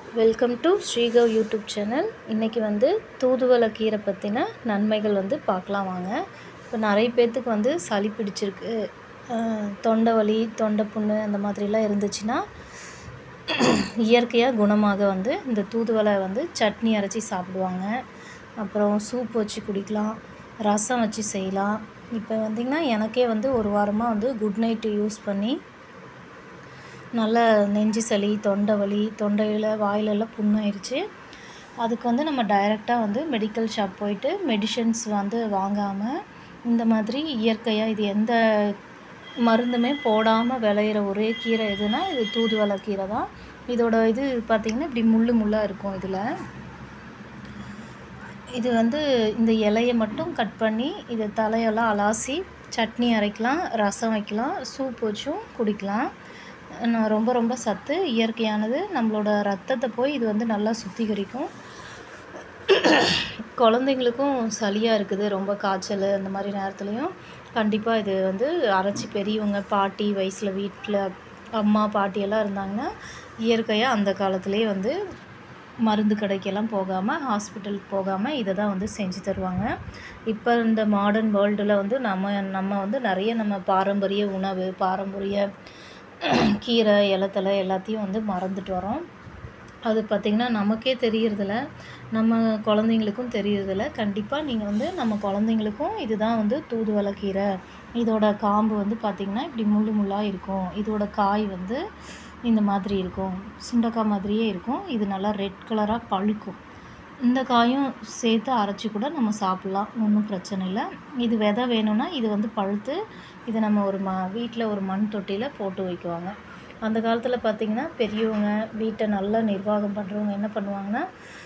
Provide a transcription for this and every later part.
welcome to ஸ்ரீகவ் YouTube channel இன்றைக்கி வந்து தூதுவளை கீரை பற்றின நன்மைகள் வந்து பார்க்கலாம் வாங்க இப்போ நிறைய பேர்த்துக்கு வந்து சளி பிடிச்சிருக்கு அஹ், தொண்டை வலி தொண்டை புண்ணு அந்த மாதிரிலாம் இருந்துச்சுன்னா இயற்கையாக குணமாக வந்து இந்த தூதுவளை வந்து சட்னி அரைச்சி சாப்பிடுவாங்க அப்புறம் சூப் வச்சு குடிக்கலாம் ரசம் வச்சு செய்யலாம் இப்போ வந்திங்கன்னா எனக்கே வந்து ஒரு வாரமாக வந்து குட் நைட்டு யூஸ் பண்ணி நல்ல நெஞ்சு சளி தொண்டை வலி தொண்டையில் வாயிலெல்லாம் புண்ணாயிருச்சு அதுக்கு வந்து நம்ம டைரெக்டாக வந்து மெடிக்கல் ஷாப் போயிட்டு மெடிஷன்ஸ் வந்து வாங்காமல் இந்த மாதிரி இயற்கையாக இது எந்த மருந்துமே போடாமல் விளையிற ஒரே கீரை எதுனா இது தூதுவளை கீரை தான் இதோட இது பார்த்திங்கன்னா இப்படி முள்ளு முள்ளாக இருக்கும் இதில் இது வந்து இந்த இலையை மட்டும் கட் பண்ணி இது தலையெல்லாம் அலாசி சட்னி அரைக்கலாம் ரசம் வைக்கலாம் சூப் வச்சும் குடிக்கலாம் நான் ரொம்ப ரொம்ப சத்து இயற்கையானது நம்மளோட ரத்தத்தை போய் இது வந்து நல்லா சுத்திகரிக்கும் குழந்தைங்களுக்கும் சளியாக இருக்குது ரொம்ப காய்ச்சல் அந்த மாதிரி நேரத்துலையும் கண்டிப்பாக இது வந்து அரைச்சி பெரியவங்க பாட்டி வயசில் வீட்டில் அம்மா பாட்டி எல்லாம் இருந்தாங்கன்னா இயற்கையாக அந்த காலத்துலேயே வந்து மருந்து கடைக்கெல்லாம் போகாமல் ஹாஸ்பிட்டலுக்கு போகாமல் இதை தான் வந்து செஞ்சு தருவாங்க இப்போ இந்த மாடர்ன் வேர்ல்டில் வந்து நம்ம நம்ம வந்து நிறைய நம்ம பாரம்பரிய உணவு பாரம்பரிய கீரை இலத்தலை எல்லாத்தையும் வந்து மறந்துட்டு வரோம் அது பார்த்திங்கன்னா நமக்கே தெரியறதில்ல நம்ம குழந்தைங்களுக்கும் தெரியறதில்ல கண்டிப்பாக நீங்கள் வந்து நம்ம குழந்தைங்களுக்கும் இதுதான் வந்து தூதுவளை கீரை இதோட காம்பு வந்து பார்த்திங்கன்னா இப்படி முள்ளு முள்ளாக இருக்கும் இதோட காய் வந்து இந்த மாதிரி இருக்கும் சுண்டக்காய் மாதிரியே இருக்கும் இது நல்லா ரெட் கலராக பழுக்கும் இந்த காயும் சேர்த்து அரைச்சி கூட நம்ம சாப்பிட்லாம் ஒன்றும் பிரச்சனை இல்லை இது விதை வேணும்னா இது வந்து பழுத்து இதை நம்ம ஒரு ம வீட்டில் ஒரு மண் தொட்டியில் போட்டு வைக்குவாங்க அந்த காலத்தில் பார்த்திங்கன்னா பெரியவங்க வீட்டை நல்லா நிர்வாகம் பண்ணுறவங்க என்ன பண்ணுவாங்கன்னா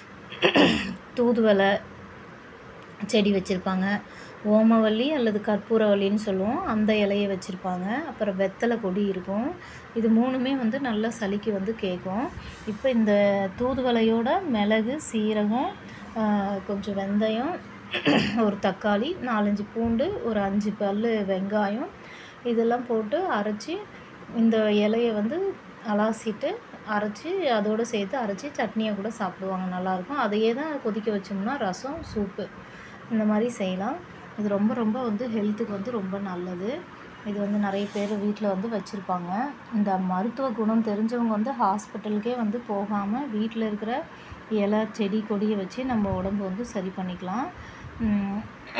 தூதுவளை செடி வச்சுருப்பாங்க ஓமவல்லி அல்லது கற்பூரவல்லின்னு சொல்லுவோம் அந்த இலையை வச்சுருப்பாங்க அப்புறம் வெத்தலை கொடி இருக்கும் இது மூணுமே வந்து நல்லா சளிக்கு வந்து கேட்கும் இப்போ இந்த தூதுவளையோட மிளகு சீரகம் ஆஹ், கொஞ்சம் வெந்தயம் ஒரு தக்காளி நாலஞ்சு பூண்டு ஒரு அஞ்சு பல் வெங்காயம் இதெல்லாம் போட்டு அரைச்சி இந்த இலையை வந்து அலாசிட்டு அரைச்சி அதோடு சேர்த்து அரைச்சி சட்னியை கூட சாப்பிடுவாங்க நல்லாயிருக்கும் அதையே தான் கொதிக்க வச்சோம்னா ரசம் சூப்பு இந்த மாதிரி செய்யலாம் இது ரொம்ப ரொம்ப வந்து ஹெல்த்துக்கு வந்து ரொம்ப நல்லது இது வந்து நிறைய பேர் வீட்டில் வந்து வச்சுருப்பாங்க இந்த மருத்துவ குணம் தெரிஞ்சவங்க வந்து ஹாஸ்பிட்டலுக்கே வந்து போகாமல் வீட்டில் இருக்கிற இலை செடி கொடியை வச்சு நம்ம உடம்பு வந்து சரி பண்ணிக்கலாம் உம்,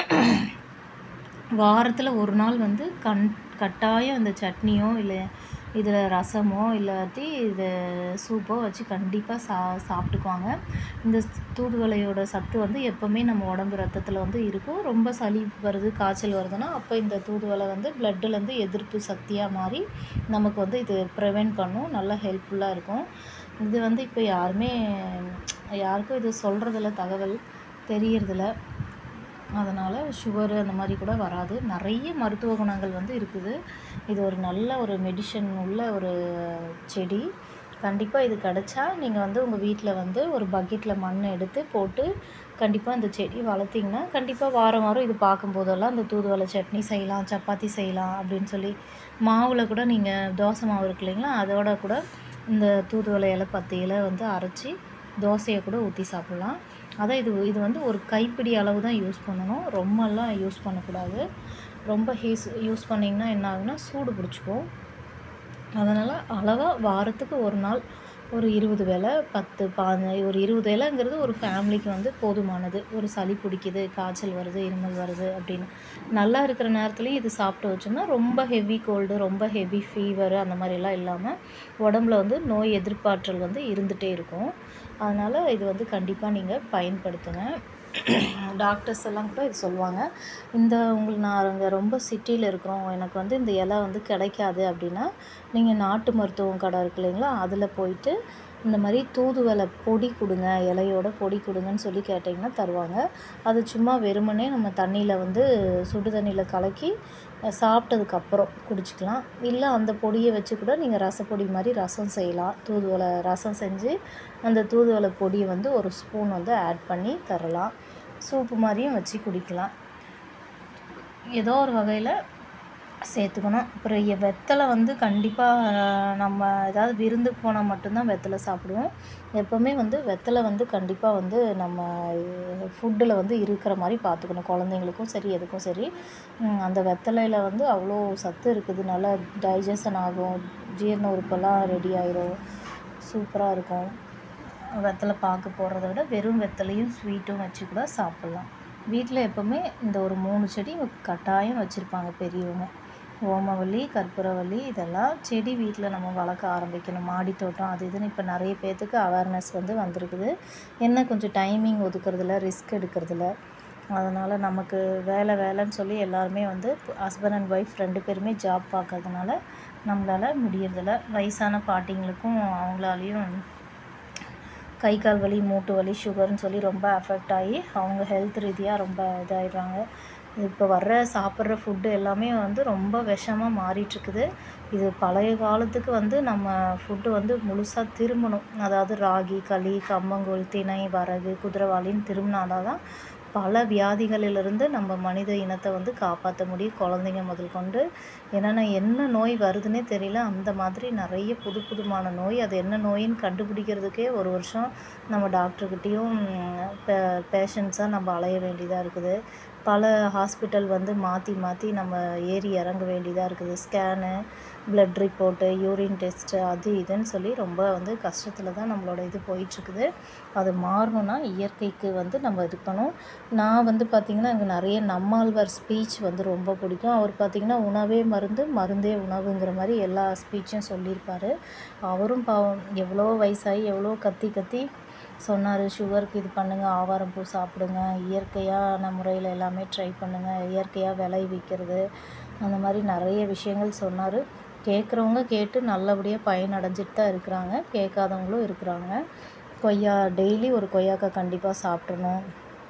வாரத்தில் ஒரு நாள் வந்து கண் கட்டாயம் இந்த சட்னியோ இல்லை இதில் ரசமோ இல்லாட்டி இது சூப்போ வச்சு கண்டிப்பாக சா சாப்பிட்டுக்குவாங்க இந்த தூதுவளையோட சத்து வந்து எப்போவுமே நம்ம உடம்பு ரத்தத்தில் வந்து இருக்கும் ரொம்ப சளி வருது காய்ச்சல் வருதுன்னா அப்போ இந்த தூதுவளை வந்து பிளட்டுலேருந்து எதிர்ப்பு சக்தியாக மாறி நமக்கு வந்து இது ப்ரிவெண்ட் பண்ணும் நல்லா ஹெல்ப்ஃபுல்லாக இருக்கும் இது வந்து இப்போ யாருமே யாருக்கும் இது சொல்கிறதில்ல தகவல் தெரியறதில்ல அதனால் சுகரு அந்த மாதிரி கூட வராது நிறைய மருத்துவ குணங்கள் வந்து இருக்குது இது ஒரு நல்ல ஒரு மெடிஷன் உள்ள ஒரு செடி கண்டிப்பாக இது கிடச்சா நீங்கள் வந்து உங்கள் வீட்டில் வந்து ஒரு பக்கெட்டில் மண் எடுத்து போட்டு கண்டிப்பாக இந்த செடி வளர்த்திங்கன்னா கண்டிப்பாக வாரம் வாரம் இது பார்க்கும்போதெல்லாம் இந்த தூதுவளை சட்னி செய்யலாம் சப்பாத்தி செய்யலாம் அப்படின்னு சொல்லி மாவில் கூட நீங்கள் தோசை மாவு இருக்கு இல்லைங்களா அதோட கூட இந்த தூதுவளை இலை பத்து இலை வந்து அரைச்சி தோசையை கூட ஊற்றி சாப்பிட்லாம் அதான் இது இது வந்து ஒரு கைப்பிடி அளவு தான் யூஸ் பண்ணணும் ரொம்பலாம் யூஸ் பண்ணக்கூடாது ரொம்ப ஹீஸ் யூஸ் பண்ணிங்கன்னா என்ன ஆகுன்னா சூடு பிடிச்சிக்கும் அதனால் அளவாக வாரத்துக்கு ஒரு நாள் ஒரு இருபது வேளை பத்து பாஞ்சு ஒரு இருபது வேலைங்கிறது ஒரு ஃபேமிலிக்கு வந்து போதுமானது ஒரு சளி பிடிக்குது காய்ச்சல் வருது இருமல் வருது அப்படின்னு நல்லா இருக்கிற நேரத்துலையும் இது சாப்பிட்டு வச்சோம்னா ரொம்ப ஹெவி கோல்டு ரொம்ப ஹெவி ஃபீவர் அந்த மாதிரிலாம் இல்லாமல் உடம்புல வந்து நோய் எதிர்ப்பாற்றல் வந்து இருந்துகிட்டே இருக்கும் அதனால் இது வந்து கண்டிப்பாக நீங்கள் பயன்படுத்துங்க டாக்டர்ஸ் எல்லாம் கூட இது சொல்லுவாங்க இந்த உங்களுக்கு நான் இங்கே ரொம்ப சிட்டியில் இருக்கிறோம் எனக்கு வந்து இந்த இலை வந்து கிடைக்காது அப்படின்னா நீங்கள் நாட்டு மருத்துவம் கடை இருக்கு இல்லைங்களா அதில் போயிட்டு இந்த மாதிரி தூதுவளை பொடி கொடுங்க இலையோட பொடி கொடுங்கன்னு சொல்லி கேட்டிங்கன்னா தருவாங்க அது சும்மா வெறுமனே நம்ம தண்ணியில் வந்து சுடு தண்ணியில் கலக்கி அஹ், சாப்பிட்டதுக்கப்புறம் குடிச்சிக்கலாம் இல்லை அந்த பொடியை வச்சு கூட நீங்கள் ரசப்பொடி மாதிரி ரசம் செய்யலாம் தூதுவளை ரசம் செஞ்சு அந்த தூதுவளை பொடியை வந்து ஒரு ஸ்பூன் வந்து ஆட் பண்ணி தரலாம் சூப்பு மாதிரியும் வச்சு குடிக்கலாம் ஏதோ ஒரு வகையில் சேர்த்துக்கணும் அப்புறம் எ- வெத்தலை வந்து கண்டிப்பாக நம்ம ஏதாவது விருந்துக்கு போனால் மட்டும்தான் வெத்தலை சாப்பிடுவோம் எப்போவுமே வந்து வெத்தலை வந்து கண்டிப்பாக வந்து நம்ம ஃபுட்டில் வந்து இருக்கிற மாதிரி பார்த்துக்கணும் குழந்தைங்களுக்கும் சரி எதுக்கும் சரி ம், அந்த வெத்தலையில் வந்து அவ்வளோ சத்து இருக்குது நல்லா டைஜஷன் ஆகும் ஜீரண உறுப்பெல்லாம் ரெடி ஆயிரும் சூப்பராக இருக்கும் வெத்தலை பாக்கு போடுறத விட வெறும் வெத்தலையும் ஸ்வீட்டும் வச்சு கூட சாப்பிட்லாம் வீட்டில் எப்போவுமே இந்த ஒரு மூணு செடி கட்டாயம் வச்சுருப்பாங்க பெரியவங்க ஓமவல்லி கற்பூரவல்லி இதெல்லாம் செடி வீட்டில் நம்ம வளர்க்க ஆரம்பிக்கணும் மாடி தோட்டம் அது இதுன்னு இப்போ நிறைய பேர்த்துக்கு அவேர்னஸ் வந்து வந்திருக்குது என்ன கொஞ்சம் டைமிங் ஒதுக்குறதில்ல ரிஸ்க் எடுக்கிறதில்ல அதனால் நமக்கு வேலை வேலைன்னு சொல்லி எல்லாருமே வந்து ஹஸ்பண்ட் அண்ட் ஒய்ஃப் ரெண்டு பேருமே ஜாப் பார்க்கறதுனால நம்மளால் முடியறதில்ல வயசான பாட்டிங்களுக்கும் அவங்களாலையும் கை கால் வலி மூட்டு வலி சுகர்னு சொல்லி ரொம்ப அஃபெக்ட் ஆகி அவங்க ஹெல்த் ரீதியாக ரொம்ப இதாகிடுறாங்க இப்போ வர்ற சாப்பிட்ற ஃபுட்டு எல்லாமே வந்து ரொம்ப விஷமாக மாறிட்டுருக்குது இது பழைய காலத்துக்கு வந்து நம்ம ஃபுட்டு வந்து முழுசாக திரும்பணும் அதாவது ராகி களி கம்மங்கூழ் திணை வரகு குதிரைவாளின்னு திரும்பினாதான் தான் பல வியாதிகளிலிருந்து நம்ம மனித இனத்தை வந்து காப்பாற்ற முடியும் குழந்தைங்க முதல் கொண்டு என்னென்னா என்ன நோய் வருதுன்னே தெரியல அந்த மாதிரி நிறைய புது புதுமான நோய் அது என்ன நோயின்னு கண்டுபிடிக்கிறதுக்கே ஒரு வருஷம் நம்ம டாக்டர்கிட்டேயும் பே பேஷண்ட்ஸாக நம்ம அலைய வேண்டியதாக இருக்குது பல ஹாஸ்பிட்டல் வந்து மாற்றி மாற்றி நம்ம ஏறி இறங்க வேண்டியதாக இருக்குது scan blood report urine test அது இதுன்னு சொல்லி ரொம்ப வந்து கஷ்டத்தில் தான் நம்மளோட இது போயிட்டுருக்குது அது மாறணும்னா இயற்கைக்கு வந்து நம்ம இருக்கணும் நான் வந்து பார்த்திங்கன்னா எனக்கு நிறைய நம்மாழ்வார் ஸ்பீச் வந்து ரொம்ப பிடிக்கும் அவர் பார்த்திங்கன்னா உணவே மருந்து மருந்தே உணவுங்கிற மாதிரி எல்லா ஸ்பீச்சும் சொல்லியிருப்பார் அவரும் பாவம் எவ்வளோ வயசாகி எவ்வளோ கத்தி கத்தி சொன்னார் சுகருக்கு இது பண்ணுங்கள் ஆவாரம் பூ சாப்பிடுங்க இயற்கையான முறையில் எல்லாமே ட்ரை பண்ணுங்கள் இயற்கையாக விளைவிக்கிறது அந்த மாதிரி நிறைய விஷயங்கள் சொன்னார் கேட்குறவங்க கேட்டு நல்லபடியாக பயனடைஞ்சிட்டு தான் இருக்கிறாங்க கேட்காதவங்களும் இருக்கிறாங்க கொய்யா டெய்லி ஒரு கொய்யாக்காய் கண்டிப்பாக சாப்பிட்றணும்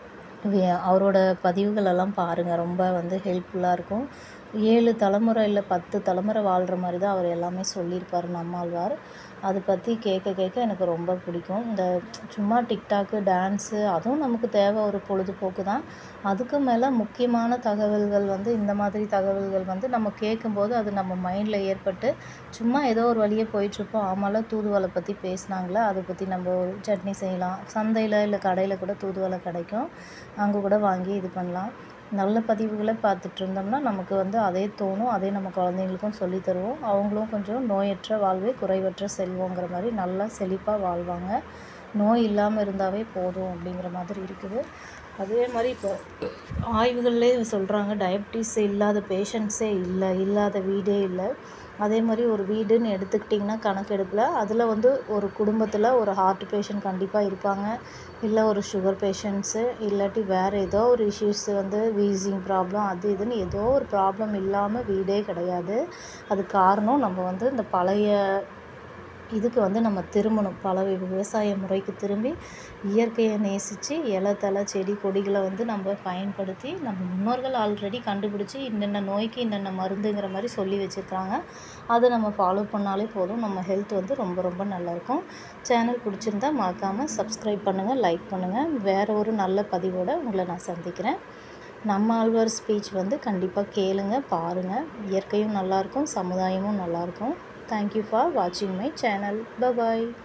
வே- அவரோட பதிவுகள் எல்லாம் பாருங்கள் ரொம்ப வந்து ஹெல்ப்ஃபுல்லாக இருக்கும் ஏழு தலைமுறை இல்லை பத்து தலைமுறை வாழ்கிற மாதிரி தான் அவர் எல்லாமே சொல்லியிருப்பார் நம்மாழ்வார் அதை பற்றி கேட்க கேட்க எனக்கு ரொம்ப பிடிக்கும் இந்த சும்மா டிக்டாக்கு டான்ஸு அதுவும் நமக்கு தேவை ஒரு பொழுதுபோக்கு தான் அதுக்கு மேலே முக்கியமான தகவல்கள் வந்து இந்த மாதிரி தகவல்கள் வந்து நம்ம கேட்கும்போது அது நம்ம மைண்டில் ஏற்பட்டு சும்மா ஏதோ ஒரு வழியே போயிட்டுருப்போம் ஆமால தூதுவளை பற்றி பேசினாங்களே அதை பற்றி நம்ம ஒரு சட்னி செய்யலாம் சந்தையில் இல்லை கடையில் கூட தூதுவளை கிடைக்கும் அங்கே கூட வாங்கி இது பண்ணலாம் நல்ல பதிவுகளை பார்த்துட்டு இருந்தோம்னா நமக்கு வந்து அதே தோணும் அதே நம்ம குழந்தைங்களுக்கும் சொல்லித் தருவோம் அவங்களும் கொஞ்சம் நோயற்ற வாழ்வே குறைவற்ற செல்வங்கிற மாதிரி நல்லா செழிப்பாக வாழ்வாங்க நோய் இல்லாமல் இருந்தாவே போதும் அப்படிங்கிற மாதிரி இருக்குது அதே மாதிரி இப்போ ஆய்வுகள்லே சொல்கிறாங்க டயபிட்டிஸ் இல்லாத பேஷண்ட்ஸே இல்லை இல்லாத வீடே இல்லை அதே மாதிரி ஒரு வீடுன்னு எடுத்துக்கிட்டிங்கன்னா கணக்கெடுப்பில் அதில் வந்து ஒரு குடும்பத்தில் ஒரு ஹார்ட் பேஷண்ட் கண்டிப்பாக இருப்பாங்க இல்லை ஒரு சுகர் பேஷண்ட்ஸு இல்லாட்டி வேறு ஏதோ ஒரு இஷ்யூஸ் வந்து வீசிங் ப்ராப்ளம் அது இதுன்னு ஏதோ ஒரு ப்ராப்ளம் இல்லாமல் வீடே கிடையாது அது காரணம் நம்ம வந்து இந்த பழைய இதுக்கு வந்து நம்ம திரும்பணும் பழைய விவசாய முறைக்கு திரும்பி இயற்கையை நேசித்து இலை தலை செடி கொடிகளை வந்து நம்ம பயன்படுத்தி நம்ம முன்னோர்கள் ஆல்ரெடி கண்டுபிடிச்சி இன்னென்ன நோய்க்கு இன்னென்ன மருந்துங்கிற மாதிரி சொல்லி வச்சுருக்காங்க அதை நம்ம ஃபாலோ பண்ணாலே போதும் நம்ம ஹெல்த் வந்து ரொம்ப ரொம்ப நல்லாயிருக்கும் சேனல் பிடிச்சிருந்தா மறக்காமல் சப்ஸ்கிரைப் பண்ணுங்கள் லைக் பண்ணுங்கள் வேறு ஒரு நல்ல பதிவோட உங்களை நான் சந்திக்கிறேன் நம்ம ஆழ்வார் ஸ்பீச் வந்து கண்டிப்பாக கேளுங்க பாருங்கள் இயற்கையும் நல்லாயிருக்கும் சமுதாயமும் நல்லாயிருக்கும் தேங்க்யூ ஃபார் வாட்சிங் மை சேனல் பபாய்